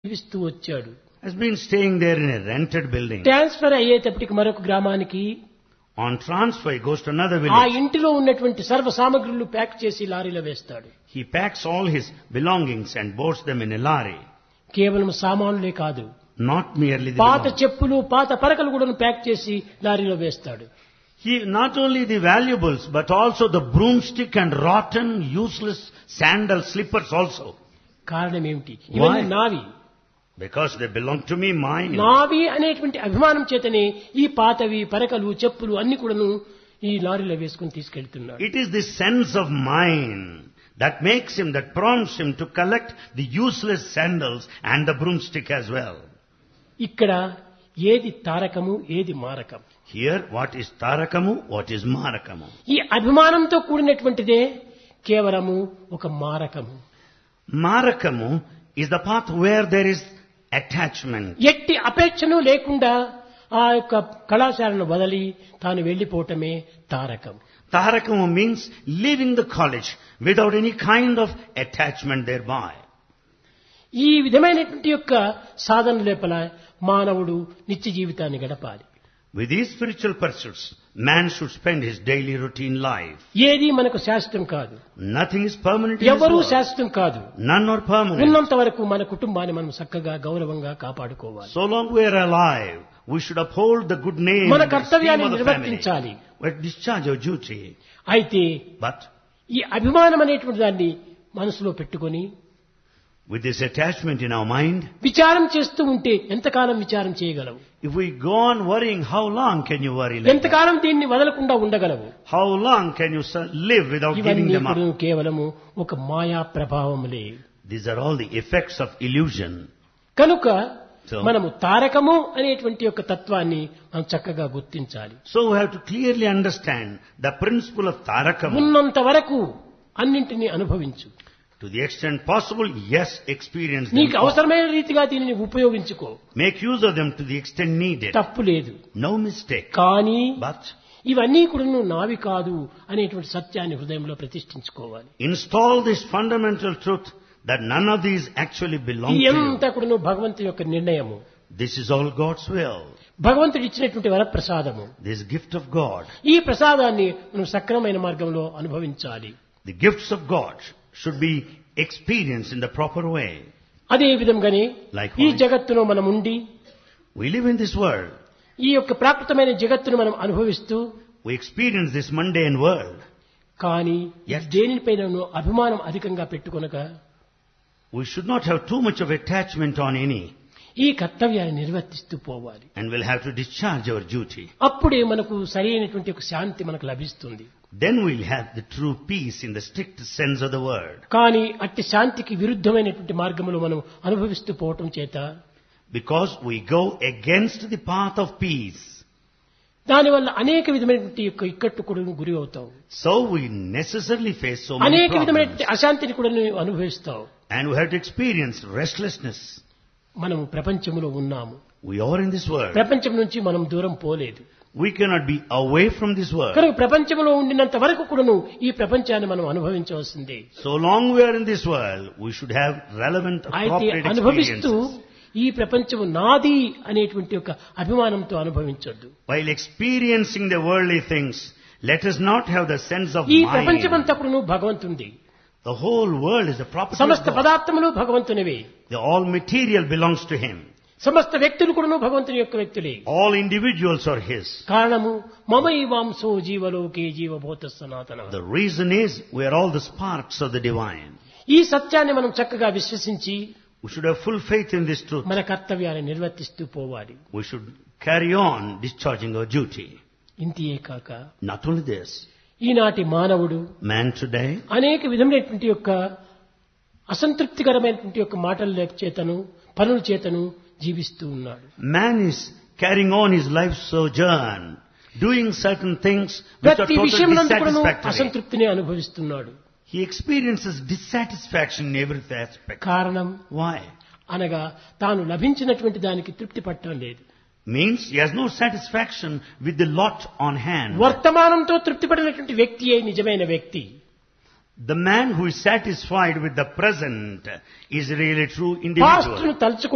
జీవిస్తూ వచ్చాడు has been staying there in a rented building. Transfer అయ్యేటప్పటికి మరొక గ్రామానికి On transfer, he goes to another ఆ village. ఇంటిలో ఉన్నటువంటి సర్వ సామగ్రులు ప్యాక్ చేసి లారీలో వేస్తాడు He packs all his belongings and boards them in a lorry. కేవలం సామానులే కాదు Not merely the పాత belongings. చెప్పులు పాత పరకలు కూడా ప్యాక్ చేసి లారీలో వేస్తాడు He, not only the valuables, but also the broomstick and rotten, useless sandal slippers also. కారణం ఏమిటి ఇవన్నీ Why? నావి Because they belong to me, mine. నావి అనేటువంటి అభిమానం చేతనే ఈ పాతవి పరకలు చెప్పులు అన్ని కూడాను ఈ లారీలో వేసుకుని తీసుకెళ్తున్నాడు It is the sense of mine that makes him, that prompts him to collect the useless sandals and the broomstick as well. ఇక్కడ ఏది తారకము ఏది మారకం Here, what is Tarakamu, what is Marakamu? ఈ అభిమానంతో కూడినటువంటిదే కేవలము ఒక మారకము Marakamu is the path where there is attachment. ఎట్టి అపేక్షను లేకుండా ఆ యొక్క కళాశాలను వదిలి తాను వెళ్లిపోవటమే Tarakam Tarakamu means leaving the college without any kind of attachment thereby. ఈ విధమైనటువంటి యొక్క సాధన లోపల మానవుడు నిత్య జీవితాన్ని గడపాలి With these spiritual pursuits, man should spend his daily routine life. ఏది మనకు శాశ్వతం కాదు Nothing is permanent in this ఎవరూ world. శాశ్వతం కాదు None are permanent. ఉన్నంత వరకు మన కుటుంబాన్ని మనం చక్కగా గౌరవంగా కాపాడుకోవాలి So long we are alive, we should uphold the good name మన and esteem కర్తవ్యాన్ని of the family. నిర్వర్తించాలి We discharge our duty. అయితే But ఈ అభిమానం అనేటువంటి దాన్ని మనసులో పెట్టుకొని with this attachment in our mind, విచారం చేస్తూ ఉంటే ఎంతకాలం విచారం చేయగలవు if we go on worrying, how long can you worry like that? ఎంతకాలం దీన్ని వదలకుండా ఉండగలవు How long can you su- live without giving ఇవన్నీ them కూడా up? కేవలము ఒక మాయా ప్రభావములే These are all the effects of illusion. కనుక So- మనము తారకము అనేటువంటి యొక్క తత్వాన్ని మనం చక్కగా గుర్తించాలి So we have to clearly understand the principle of Tarakam. ఉన్నంత వరకు అన్నింటినీ అనుభవించు To the extent possible, yes, experience them. నీకు all. అవసరమైన రీతిగా దీనిని ఉపయోగించుకో Make use of them to the extent needed. తప్పు లేదు No mistake. కానీ But ఇవన్నీ కూడా నువ్వు నావి కాదు అనేటువంటి సత్యాన్ని హృదయంలో ప్రతిష్ఠించుకోవాలి install this fundamental truth that none of these actually belong ఇది to you. ఎంత కూడా నువ్వు భగవంతుని యొక్క నిర్ణయము This is all God's will. భగవంతుడు ఇచ్చినటువంటి వరప్రసాదము This gift of God. ఈ ప్రసాదాన్ని మనం సక్రమైన మార్గంలో అనుభవించాలి The gifts of God should be experienced in the proper way. అదే విధంగానే Likewise. ఈ జగత్తులో మనం ఉండి We live in this world. ఈ యొక్క ప్రాకృతమైన జగత్తును మనం అనుభవిస్తూ We experience this mundane world. కానీ Yes. దేనిపైన అభిమానం అధికంగా పెట్టుకొనక We should not have too much of attachment on any ఈ కర్తవ్యాన్ని నిర్వర్తిస్తూ పోవాలి and will have to discharge our duty. అప్పుడే మనకు సరైనటువంటి ఒక శాంతి మనకు లభిస్తుంది Then we'll have the true peace in the strict sense of the word. కానీ అట్టి శాంతికి విరుద్ధమైనటువంటి మార్గములు మనం అనుభవిస్తూ పోవటం చేత Because we go against the path of peace. దానివల్ల అనేక విధమైనటువంటి యొక్క ఇక్కట్టు కూడా గురి అవుతావు So we necessarily face so many అనేక problems. విధమైనటువంటి అశాంతిని కూడా నువ్వు అనుభవిస్తావు And we have to experience restlessness. మనము ప్రపంచంలో ఉన్నాము We are in this world. ప్రపంచం నుంచి మనం దూరం పోలేదు We cannot be away from this world. కనుక ప్రపంచంలో ఉండినంత వరకు కూడాను ఈ ప్రపంచాన్ని మనం అనుభవించవలసిందే So long we are in this world, we should have relevant, అయితే appropriate అనుభవిస్తూ experiences. ఈ ప్రపంచము నాది అనేటువంటి ఒక అభిమానంతో అనుభవించొద్దు While experiencing the worldly things, let us not have the sense of ఈ mind. ప్రపంచమంతా కూడాను భగవంతుంది The whole world is the property of సమస్త God. పదార్థములు భగవంతునివే The all material belongs to Him. సమస్త వ్యక్తులు కూడాను భగవంతుని యొక్క వ్యక్తులే All individuals are His. కారణము మమైవాంసో జీవలోకే జీవభూత సనాతన The reason is we are all the sparks of the divine. ఈ సత్యాన్ని మనం చక్కగా విశ్వసించి We should have full faith in this truth. మన కర్తవ్యాన్ని నిర్వర్తిస్తూ పోవాలి We should carry on discharging our duty. ఇంతియే కాక Not only this, ఈనాటి మానవుడు man today అనేక విధమైనటువంటి యొక్క అసంతృప్తికరమైనటువంటి యొక్క మాటల లేక చేతను పనుల చేతను జీవిస్తూ ఉన్నాడు Man is carrying on his life sojourn, doing certain things which are ప్రతి totally విషయంలో కూడా dissatisfactory. అసంతృప్తిని అనుభవిస్తున్నాడు He experiences dissatisfaction in every aspect. కారణం Why? అనగా తాను లభించినటువంటి దానికి తృప్తి పట్టడం లేదు Means he has no satisfaction with the lot on hand. వర్తమానంతో తృప్తి పడినటువంటి వ్యక్తియే నిజమైన వ్యక్తి The man who is satisfied with the present is really true past individual. ను తలుచుకుంటూ